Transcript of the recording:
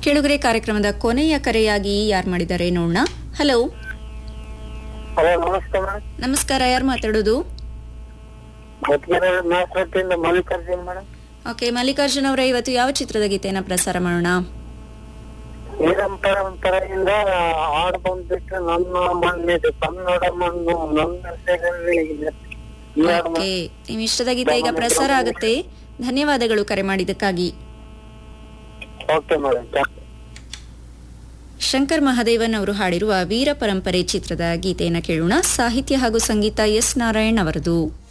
ಕೆಳಗರೆ ಕಾರ್ಯಕ್ರಮದ ಕೊನೆಯ ಕರೆಯಾಗಿ ಯಾರು ಮಾಡಿದ್ದಾರೆ ನೋಡೋಣ ಹಲೋ ಹಲೋ ನಮಸ್ತೆ ಮೇಡಮ್ ನಮಸ್ಕಾರ ಯಾರು ಮಾತಾಡೋದು ಗೊತ್ತಿರೋ ಮೇಸ್ವಟ್ಟಿಯಿಂದ ಮಲ್ಲಿಕಾರ್ಜುನ್ ಮೇಡಮ್ ಓಕೆ ಮಲ್ಲಿಕಾರ್ಜುನ್ ಅವರೇ ಇವತ್ತು ಯಾವ ಚಿತ್ರದ ಗೀತೆಯನ್ನ ಪ್ರಸಾರ ಮಾಡೋಣ ಪರಂಪರೆಯಿಂದ ಹಾಡು ಬಂದ್ಬಿಟ್ಟು ನನ್ನ ಮಣ್ಣಿದೆ ಕನ್ನಡ ಮಣ್ಣು ನನ್ನ ಸೆಗಲಿ ಇದೆ. ಈ ಹಾಡು ಓಕೆ ನಿಮ್ಮ ಇಷ್ಟದ ಗೀತೆ ಈಗ ಪ್ರಸಾರ ಆಗುತ್ತೆ ಧನ್ಯವಾದಗಳು ಕರೆ ಮಾಡಿದ್ದಕ್ಕಾಗಿ ಓಕೆ ಮೇಡಮ್ ಶಂಕರ್ ಮಹಾದೇವನ್ ಅವರು ಹಾಡಿರುವ ವೀರ ಪರಂಪರೆ ಚಿತ್ರದ ಗೀತೆಯನ್ನು ಕೇಳೋಣ ಸಾಹಿತ್ಯ ಹಾಗೂ ಸಂಗೀತ ಎಸ್ ನಾರಾಯಣ್ ಅವರದು